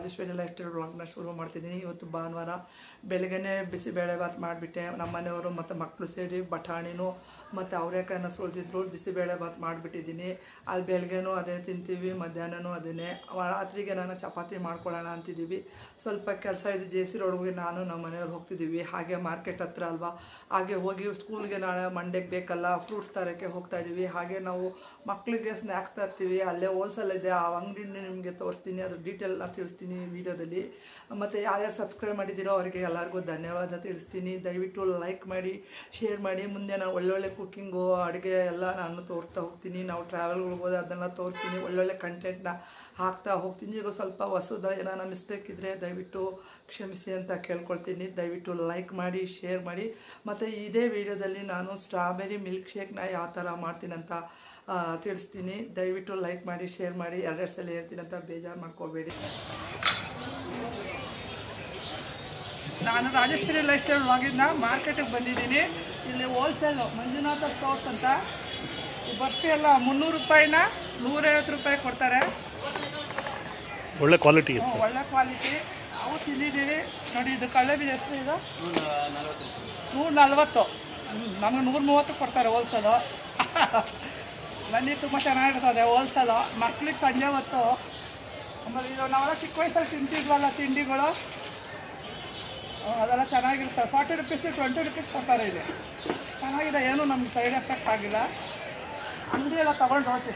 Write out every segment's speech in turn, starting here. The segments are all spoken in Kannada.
ರಾಜೇಶ್ವರಿ ಲೈಫ್ ಸ್ಟೈಲ್ ವ್ಲಾಗ್ನ ಶುರು ಮಾಡ್ತಿದ್ದೀನಿ ಇವತ್ತು ಭಾನುವಾರ ಬೆಳಗ್ಗೆನೇ ಬಿಸಿಬೇಳೆ ಭಾತ್ ಮಾಡಿಬಿಟ್ಟೆ ನಮ್ಮ ಮನೆಯವರು ಮತ್ತು ಮಕ್ಕಳು ಸೇರಿ ಬಟಾಣಿನೂ ಮತ್ತು ಅವರೆಕಾಯಿನ ಸುಳಿದಿದ್ರು ಬಿಸಿಬೇಳೆ ಭಾತ್ ಮಾಡಿಬಿಟ್ಟಿದ್ದೀನಿ ಅದು ಬೆಳಗ್ಗೆನೂ ಅದೇ ತಿಂತೀವಿ ಮಧ್ಯಾಹ್ನನೂ ಅದನ್ನೇ ರಾತ್ರಿಗೆ ನಾನು ಚಪಾತಿ ಮಾಡ್ಕೊಳ್ಳೋಣ ಅಂತಿದ್ದೀವಿ ಸ್ವಲ್ಪ ಕೆಲಸ ಇದೆ ಜೆ ಸಿ ರೋಡ್ಗೆ ನಾನು ನಮ್ಮ ಮನೆಯವ್ರು ಹೋಗ್ತಿದ್ದೀವಿ ಹಾಗೆ ಮಾರ್ಕೆಟ್ ಹತ್ರ ಅಲ್ವಾ ಹಾಗೆ ಹೋಗಿ ಸ್ಕೂಲ್ಗೆ ನಾಳೆ ಮಂಡೆಗೆ ಬೇಕಲ್ಲ ಫ್ರೂಟ್ಸ್ ತರೋಕ್ಕೆ ಹೋಗ್ತಾ ಇದ್ದೀವಿ ಹಾಗೆ ನಾವು ಮಕ್ಕಳಿಗೆ ಸ್ನ್ಯಾಕ್ಸ್ ತರ್ತೀವಿ ಅಲ್ಲೇ ಹೋಲ್ಸೇಲ್ ಇದೆ ಆ ಅಂಗಡಿನ ನಿಮಗೆ ತೋರಿಸ್ತೀನಿ ಅದು ಡೀಟೇಲ್ನ ತಿಳಿಸ್ತೀನಿ ವಿಡಿಯೋದಲ್ಲಿ ಮತ್ತು ಯಾರ್ಯಾರು ಸಬ್ಸ್ಕ್ರೈಬ್ ಮಾಡಿದ್ದೀರೋ ಅವರಿಗೆ ಎಲ್ಲರಿಗೂ ಧನ್ಯವಾದ ತಿಳಿಸ್ತೀನಿ ದಯವಿಟ್ಟು ಲೈಕ್ ಮಾಡಿ ಶೇರ್ ಮಾಡಿ ಮುಂದೆ ನಾನು ಒಳ್ಳೊಳ್ಳೆ ಕುಕ್ಕಿಂಗು ಅಡುಗೆ ಎಲ್ಲ ನಾನು ತೋರಿಸ್ತಾ ಹೋಗ್ತೀನಿ ನಾವು ಟ್ರಾವೆಲ್ಗಳಿಗೆ ಹೋದ್ರೆ ಅದನ್ನೆಲ್ಲ ತೋರಿಸ್ತೀನಿ ಒಳ್ಳೊಳ್ಳೆ ಕಂಟೆಂಟ್ನ ಹಾಕ್ತಾ ಹೋಗ್ತೀನಿ ಈಗ ಸ್ವಲ್ಪ ಹೊಸದ ಏನಾನ ಮಿಸ್ಟೇಕ್ ಇದ್ದರೆ ದಯವಿಟ್ಟು ಕ್ಷಮಿಸಿ ಅಂತ ಕೇಳ್ಕೊಳ್ತೀನಿ ದಯವಿಟ್ಟು ಲೈಕ್ ಮಾಡಿ ಶೇರ್ ಮಾಡಿ ಮತ್ತು ಇದೇ ವಿಡಿಯೋದಲ್ಲಿ ನಾನು ಸ್ಟ್ರಾಬೆರಿ ಮಿಲ್ಕ್ ಶೇಕ್ನ ಯಾವ ಥರ ಮಾಡ್ತೀನಂತ ಆ, ತಿಳಿಸ್ತೀನಿ ದಯವಿಟ್ಟು ಲೈಕ್ ಮಾಡಿ ಶೇರ್ ಮಾಡಿ ಎರಡೆರಡು ಸಲ ಹೇಳ್ತೀನಿ ಅಂತ ಬೇಜಾರು ಮಾಡ್ಕೋಬೇಡಿ ನಾನು ರಾಜೇಶ್ವರಿ ಲೈಫ್ ಸ್ಟೈಲ್ ವ್ಲಾಗಿಂದ ಮಾರ್ಕೆಟಿಗೆ ಬಂದಿದ್ದೀನಿ ಇಲ್ಲಿ ಹೋಲ್ಸೇಲು ಮಂಜುನಾಥ ಸ್ಟೋರ್ಸ್ ಅಂತ ಈ ಬರ್ಫಿ ಎಲ್ಲ ಮುನ್ನೂರು ರೂಪಾಯಿನ ನೂರೈವತ್ತು ರೂಪಾಯಿ ಕೊಡ್ತಾರೆ ಒಳ್ಳೆ ಕ್ವಾಲಿಟಿ ಹ್ಮ್, ಇತ್ತು ಒಳ್ಳೆ ಕ್ವಾಲಿಟಿ ಅವು ತಿಂದಿದ್ದೀವಿ ನೋಡಿ ಇದು ಕಳ್ಳೆ ಬೀಜ ಎಷ್ಟು ಇದು ನೂರ ನಲ್ವತ್ತು ನಮಗೆ ನೂರ ಮೂವತ್ತು ಕೊಡ್ತಾರೆ ಹೋಲ್ಸೇಲು ಬನ್ನಿ ತುಂಬ ಚೆನ್ನಾಗಿರ್ತದೆ ಹೋಲ್ಸೇಲು ಮಕ್ಳಿಗೆ ಸಂಜೆ ಹೊತ್ತು ಆಮೇಲೆ ಇದು ನಾವೆಲ್ಲ ಚಿಕ್ಕ ವಯಸ್ಸಲ್ಲಿ ತಿಂತಿದ್ವಲ್ಲ ತಿಂಡಿಗಳು ಹ್ಮ್, ಅದೆಲ್ಲ ಚೆನ್ನಾಗಿರ್ತದೆ ಫಾರ್ಟಿ ರುಪೀಸ್ ಟ್ವೆಂಟಿ ರುಪೀಸ್ ಕೊಡ್ತಾರೆ ಇಲ್ಲಿ ಚೆನ್ನಾಗಿದೆ ಏನು ನಮ್ಗೆ ಸೈಡ್ ಎಫೆಕ್ಟ್ ಆಗಿಲ್ಲ ಅಂಗಡಿ ಎಲ್ಲ ತಗೊಂಡು ಹೋಗಿ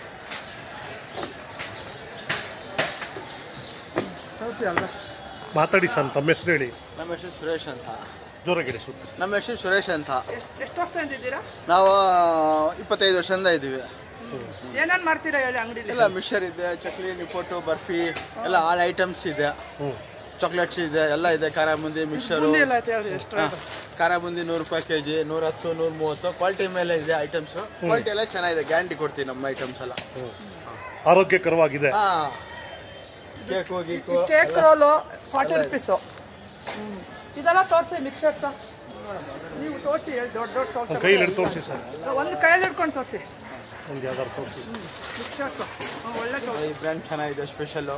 ತೋರಿಸಿ ಅಲ್ಲ ಮಾತಾಡಿ ಸರ್ ತಮ್ಮ ಹೆಸರು ಹೇಳಿ ನಮ್ಮ ಹೆಸರು ಸುರೇಶ್ ಅಂತ ಜೋರಾಗಿ ಸುತ್ತ ನಮ್ಮ ಹೆಸರು ಸುರೇಶ್ ಅಂತ ಎಷ್ಟು ಎಷ್ಟು ವರ್ಷ ಅಂತಿದ್ದೀರಾ ನಾವು ಇಪ್ಪತ್ತೈದು ವರ್ಷದಿಂದ ಇದ್ದೀವಿ ಏನೇನು ಮಾಡ್ತೀರಾ ಹೇಳಿ ಅಂಗಡಿಲಿ ಎಲ್ಲ ಮಿಕ್ಸರ್ ಇದೆ ಚಕ್ಲಿ ನಿಪ್ಪಟ್ಟು ಬರ್ಫಿ ಎಲ್ಲ ಆಲ್ ಐಟಮ್ಸ್ ಇದೆ ಹ್ಞೂ ಚಾಕ್ಲೇಟ್ಸ್ ಇದೆ ಎಲ್ಲ ಇದೆ ಖಾರ ಬುಂದಿ ಮಿಕ್ಸರು ಬುಂದಿ ಎಲ್ಲ ಐತೆ ಹೇಳಿ ಎಷ್ಟು ಹಾ, ಖಾರ ಬುಂದಿ ನೂರು ರೂಪಾಯಿ ಕೆ ಜಿ ನೂರ ಹತ್ತು ನೂರ ಮೂವತ್ತು ಕ್ವಾಲಿಟಿ ಮೇಲೆ ಇದೆ ಐಟಮ್ಸ್ ಕ್ವಾಲಿಟಿ ಎಲ್ಲ ಚೆನ್ನಾಗಿದೆ ಗ್ಯಾರಂಟಿ ಕೊಡ್ತೀವಿ ನಮ್ಮ ಐಟಮ್ಸ್ ಎಲ್ಲ ಆರೋಗ್ಯಕರವಾಗಿದೆ ಹಾ ಕೇಕು ಗೀಕು ಕೇಕ್ ರೋಲು ಫಾರ್ಟಿ ರುಪೀಸು ಇದೆಲ್ಲ ತೋರಿಸಿ ಮಿಕ್ಸರ್ಸ ನೀವು ತೋರಿಸಿ ದೊಡ್ಡ ದೊಡ್ಡ ಒಂದು ಚೌಕ ಕೈಯಲ್ಲಿ ಹಿಡ್ದು ತೋರಿಸಿ ಸರ್ ಒಂದು ಕೈಯಲ್ಲಿ ಹಿಡ್ಕೊಂಡು ತೋರಿಸಿ ಒಂದು ಯಾವ್ದಾರು ತೋರಿಸಿ ಮಿಕ್ಸರ್ಸು ಒಳ್ಳೆ ಚೌಕ ಈ ಬ್ರ್ಯಾಂಡ್ ಚೆನ್ನಾಗಿದೆ ಸ್ಪೆಷಲ್ಲು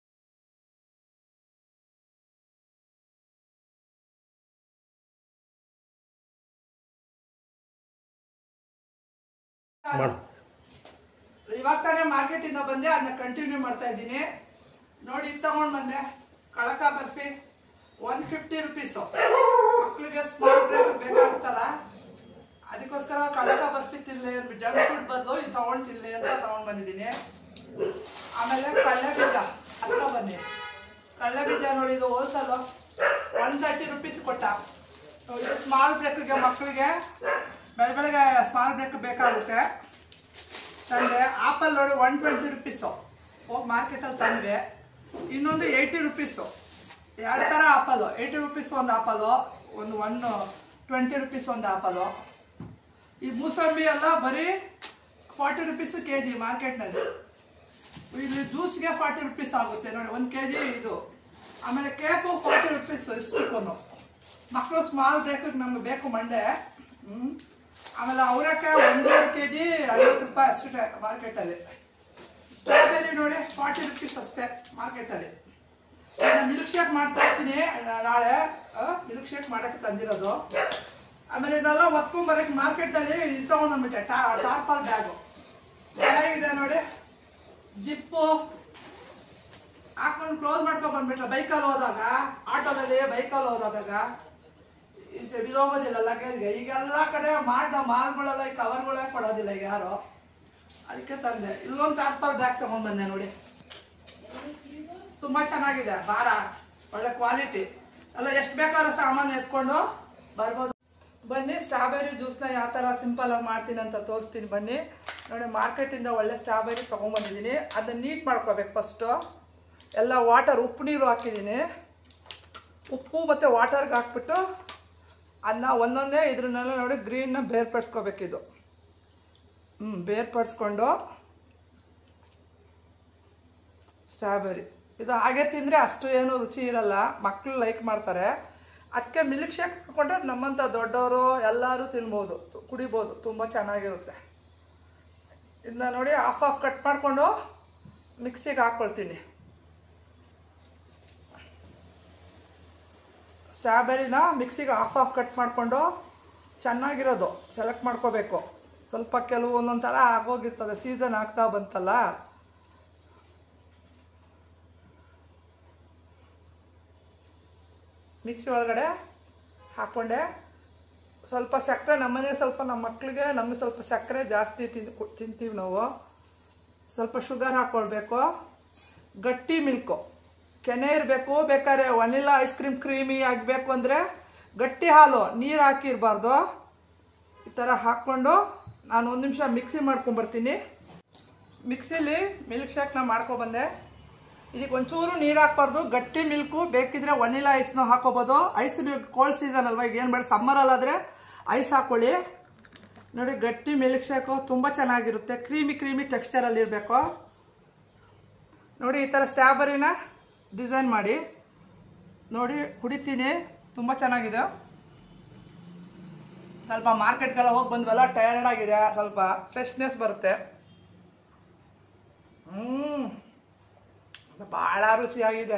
ಮಾಡು ಇವಾಗ ತಾನೇ ಮಾರ್ಕೆಟಿಂದ ಬಂದೆ ಅದನ್ನ ಕಂಟಿನ್ಯೂ ಮಾಡ್ತಾ ಇದ್ದೀನಿ ನೋಡಿ ಇದು ತಗೊಂಡು ಬಂದೆ ಕಳಕ ಬರ್ಫಿ ಒನ್ ಫಿಫ್ಟಿ ರುಪೀಸು ಮಕ್ಕಳಿಗೆ ಸ್ಮಾಲ್ ಬ್ರೇಕ್ ಬೇಕಾಗುತ್ತಲ್ಲ ಅದಕ್ಕೋಸ್ಕರ ಕಳಕ ಬರ್ಫಿ ತಿನ್ಲಿ ಜಂಕ್ ಫುಡ್ ಬದಲು ಇದು ತಗೊಂಡು ತಿನ್ಲಿ ಅಂತ ತಗೊಂಡು ಬಂದಿದ್ದೀನಿ ಆಮೇಲೆ ಕಡಲೆ ಬೀಜ ಹತ್ರ ಬನ್ನಿ ಕಡಲೆ ಬೀಜ ನೋಡಿ ಇದು ಹೋಲ್ಸಲು ಒನ್ ತರ್ಟಿ ರುಪೀಸ್ ಕೊಟ್ಟ ಇದು ಸ್ಮಾಲ್ ಬ್ರೇಕ್ಗೆ ಮಕ್ಕಳಿಗೆ ಬೆಳ ಬೆಳಗ್ಗೆ ಸ್ಮಾಲ್ ಬ್ರೇಕ್ ಬೇಕಾಗುತ್ತೆ ತಂದೆ ಆಪಲ್ ನೋಡಿ ಒನ್ ಟ್ವೆಂಟಿ ರುಪೀಸು ಹೋಗಿ ಮಾರ್ಕೆಟಲ್ಲಿ ತಂದ್ವಿ ಇನ್ನೊಂದು ಏಯ್ಟಿ ರುಪೀಸು ಎರಡು ಥರ ಆಪಲು ಏಯ್ಟಿ ರುಪೀಸ್ ಒಂದು ಆಪಲು ಒಂದು ಒನ್ ಟ್ವೆಂಟಿ ರುಪೀಸ್ ಒಂದು ಆಪಲು ಈ ಮೂಸಂಬಿ ಎಲ್ಲ ಬರೀ ಫಾರ್ಟಿ ರುಪೀಸು ಕೆ ಜಿ ಮಾರ್ಕೆಟ್ನಲ್ಲಿ ಇಲ್ಲಿ ಜ್ಯೂಸ್ಗೆ ಫಾರ್ಟಿ ರುಪೀಸ್ ಆಗುತ್ತೆ ನೋಡಿ ಒಂದು ಕೆ ಜಿ ಇದು ಆಮೇಲೆ ಕೇಕು ಫಾರ್ಟಿ ರುಪೀಸ್ ಇಷ್ಟಕ್ಕೊಂದು ಮಕ್ಕಳು ಸ್ಮಾಲ್ ಬ್ರೇಕಿಗೆ ನಮ್ಗೆ ಬೇಕು ಮಂಡೆ ಹ್ಞೂ ಆಮೇಲೆ ಅವರಕ್ಕೆ ಒಂದೂವರೆ ಕೆ ಜಿ ಐವತ್ತು ರೂಪಾಯಿ ಅಷ್ಟೇ ಮಾರ್ಕೆಟಲ್ಲಿ ಸ್ಟ್ರಾಬೆರಿ ನೋಡಿ ಫಾರ್ಟಿ ರುಪೀಸ್ ಅಷ್ಟೇ ಮಾರ್ಕೆಟಲ್ಲಿ ನಾನು ಮಿಲ್ಕ್ ಶೇಕ್ ಮಾಡ್ತಾ ಇರ್ತೀನಿ ನಾ- ನಾಳೆ ಮಿಲ್ಕ್ ಶೇಕ್ ಮಾಡೋಕ್ಕೆ ತಂದಿರೋದು ಆಮೇಲೆ ಇದೆಲ್ಲ ಒತ್ಕೊಂಬರಕ್ಕೆ ಮಾರ್ಕೆಟಲ್ಲಿ ಇದು ತೊಗೊಂಡ್ಬಂದ್ಬಿಟ್ಟೆ ಟಾ ಟಾರ್ಪಲ್ ಬ್ಯಾಗು ಚೆನ್ನಾಗಿದೆ ನೋಡಿ ಜಿಪ್ಪು ಹಾಕೊಂಡು ಕ್ಲೋಸ್ ಮಾಡ್ಕೊಂಡು ಬಂದ್ಬಿಟ್ರೆ ಬೈಕಲ್ಲಿ ಹೋದಾಗ ಆಟೋದಲ್ಲಿ ಬೈಕಲ್ಲಿ ಹೋದಾಗ ಇದು ಹೋಗೋದಿಲ್ಲ ಲಗೇಜ್ಗೆ ಈಗೆಲ್ಲ ಕಡೆ ಮಾಡ್ದ ಮಾಲ್ಗಳೆಲ್ಲ ಈ ಕವರ್ಗಳೇ ಕೊಡೋದಿಲ್ಲ ಈಗ ಯಾರು ಅದಕ್ಕೆ ತಂದೆ ಇಲ್ಲೊಂದು ಟಾರ್ಪಲ್ ಬ್ಯಾಗ್ ತಗೊಂಡ್ ಬಂದೆ ನೋಡಿ ತುಂಬಾ ಚೆನ್ನಾಗಿದೆ ಭಾರ ಒಳ್ಳೆ ಕ್ವಾಲಿಟಿ ಎಲ್ಲ ಎಷ್ಟು ಬೇಕಾದ್ರೂ ಸಾಮಾನು ಎತ್ಕೊಂಡು ಬರ್ಬೋದು ಬನ್ನಿ ಸ್ಟ್ರಾಬೆರಿ ಜ್ಯೂಸ್ನ ಯಾವ ಥರ ಸಿಂಪಲ್ ಆಗಿ ಮಾಡ್ತೀನಿ ಅಂತ ತೋರಿಸ್ತೀನಿ ಬನ್ನಿ ನೋಡಿ ಮಾರ್ಕೆಟಿಂದ ಒಳ್ಳೆ ಸ್ಟ್ರಾಬೆರಿ ತೊಗೊಂಬಂದಿದ್ದೀನಿ ಅದನ್ನ ನೀಟ್ ಮಾಡ್ಕೋಬೇಕು ಫಸ್ಟು ಎಲ್ಲ ವಾಟರ್ ಉಪ್ಪು ನೀರು ಹಾಕಿದ್ದೀನಿ ಉಪ್ಪು ಮತ್ತು ವಾಟರ್ಗೆ ಹಾಕ್ಬಿಟ್ಟು ಅದನ್ನ ಒಂದೊಂದೇ ಇದ್ರನ್ನೆಲ್ಲ ನೋಡಿ ಗ್ರೀನ್ನ ಬೇರ್ಪಡಿಸ್ಕೋಬೇಕಿದು ಹ್ಞೂ ಬೇರ್ಪಡಿಸ್ಕೊಂಡು ಸ್ಟ್ರಾಬೆರಿ ಇದು ಹಾಗೆ ತಿಂದರೆ ಅಷ್ಟು ಏನು ರುಚಿ ಇರಲ್ಲ ಮಕ್ಕಳು ಲೈಕ್ ಮಾಡ್ತಾರೆ ಅದಕ್ಕೆ ಮಿಲ್ಕ್ ಶೇಕ್ ಹಾಕ್ಕೊಂಡ್ರೆ ನಮ್ಮಂಥ ದೊಡ್ಡವರು ಎಲ್ಲರೂ ತಿನ್ಬೋದು ತು- ಕುಡಿಬೋದು ತುಂಬ ಚೆನ್ನಾಗಿರುತ್ತೆ ಇದನ್ನ ನೋಡಿ ಹಾಫ್ ಹಾಫ್ ಕಟ್ ಮಾಡಿಕೊಂಡು ಮಿಕ್ಸಿಗೆ ಹಾಕ್ಕೊಳ್ತೀನಿ ಸ್ಟ್ರಾಬೆರಿನ ಮಿಕ್ಸಿಗೆ ಆಫ್ ಆಫ್ ಕಟ್ ಮಾಡಿಕೊಂಡು ಚೆನ್ನಾಗಿರೋದು ಸೆಲೆಕ್ಟ್ ಮಾಡ್ಕೋಬೇಕು ಸ್ವಲ್ಪ ಕೆಲವು ಒಂದೊಂದು ಥರ ಆಗೋಗಿರ್ತದೆ ಸೀಸನ್ ಆಗ್ತಾ ಬಂತಲ್ಲ ಮಿಕ್ಸಿ ಒಳಗಡೆ ಹಾಕ್ಕೊಂಡೆ ಸ್ವಲ್ಪ ಸಕ್ಕರೆ ನಮ್ಮನೆ ಸ್ವಲ್ಪ ನಮ್ಮ ಮಕ್ಕಳಿಗೆ ನಮಗೆ ಸ್ವಲ್ಪ ಸಕ್ಕರೆ ಜಾಸ್ತಿ ತಿನ್ ತಿಂತೀವಿ ನಾವು ಸ್ವಲ್ಪ ಶುಗರ್ ಹಾಕ್ಕೊಳ್ಬೇಕು ಗಟ್ಟಿ ಮಿಲ್ಕು ಕೆನೆ ಇರಬೇಕು ಬೇಕಾದ್ರೆ ವನಿಲಾ ಐಸ್ ಕ್ರೀಮ್ ಕ್ರೀಮಿ ಆಗಬೇಕು ಅಂದರೆ ಗಟ್ಟಿ ಹಾಲು ನೀರು ಹಾಕಿರಬಾರ್ದು ಈ ಥರ ಹಾಕ್ಕೊಂಡು ನಾನು ಒಂದು ನಿಮಿಷ ಮಿಕ್ಸಿ ಮಾಡ್ಕೊಂಬರ್ತೀನಿ ಮಿಕ್ಸಿಲಿ ಮಿಲ್ಕ್ ಶೇಕ್ನ ಮಾಡ್ಕೊಬಂದೆ ಇದಕ್ಕೆ ಒಂಚೂರು ನೀರು ಹಾಕ್ಬಾರ್ದು ಗಟ್ಟಿ ಮಿಲ್ಕು ಬೇಕಿದ್ರೆ ವನಿಲಾ ಐಸ್ನ ಹಾಕೋಬೋದು ಐಸ್ ಕೋಲ್ಡ್ ಸೀಸನ್ ಅಲ್ವಾ ಈಗ ಏನು ಬೇಡ ಸಮ್ಮರಲ್ಲಾದರೆ ಐಸ್ ಹಾಕ್ಕೊಳ್ಳಿ ನೋಡಿ ಗಟ್ಟಿ ಮಿಲ್ಕ್ ಶೇಕು ತುಂಬ ಚೆನ್ನಾಗಿರುತ್ತೆ ಕ್ರೀಮಿ ಕ್ರೀಮಿ ಟೆಕ್ಸ್ಚರಲ್ಲಿ ಇರಬೇಕು ನೋಡಿ ಈ ಥರ ಸ್ಟ್ರಾಬೆರಿನ ಡಿಸೈನ್ ಮಾಡಿ ನೋಡಿ ಕುಡಿತೀನಿ ತುಂಬ ಚೆನ್ನಾಗಿದೆ ಸ್ವಲ್ಪ ಮಾರ್ಕೆಟ್ಗೆಲ್ಲ ಹೋಗಿ ಬಂದ್ವಲ್ಲ ಟಯರ್ಡ್ ಆಗಿದೆ ಸ್ವಲ್ಪ ಫ್ರೆಶ್ನೆಸ್ ಬರುತ್ತೆ ಹ್ಞೂ ಭಾಳ ರುಚಿಯಾಗಿದೆ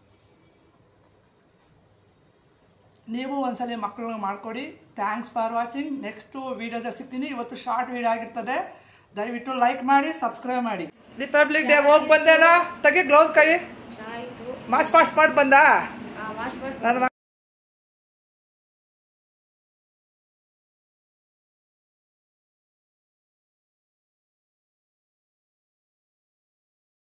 ನೀವು ಒಂದ್ಸಲ ಮಕ್ಕಳನ್ನ ಮಾಡ್ಕೊಡಿ ಥ್ಯಾಂಕ್ಸ್ ಫಾರ್ ವಾಚಿಂಗ್ ನೆಕ್ಸ್ಟು ವೀಡಿಯೋದಲ್ಲಿ ಸಿಗ್ತೀನಿ ಇವತ್ತು ಶಾರ್ಟ್ ವೀಡಿಯೋ ಆಗಿರ್ತದೆ ದಯವಿಟ್ಟು ಲೈಕ್ ಮಾಡಿ ಸಬ್ಸ್ಕ್ರೈಬ್ ಮಾಡಿ ರಿಪಬ್ಲಿಕ್ ಡೇ ಹೋಗಿ ಬಂದೇನಾ ತೆಗಿ ಗ್ಲೌಸ್ ಕೈ ಆಯ್ತು ಮಾಸ್ ಫಾಸ್ಟ್ ಮಾಡಿ ಬಂದ ವಾಶ್ ಮಾಡಿ ನನ್ನ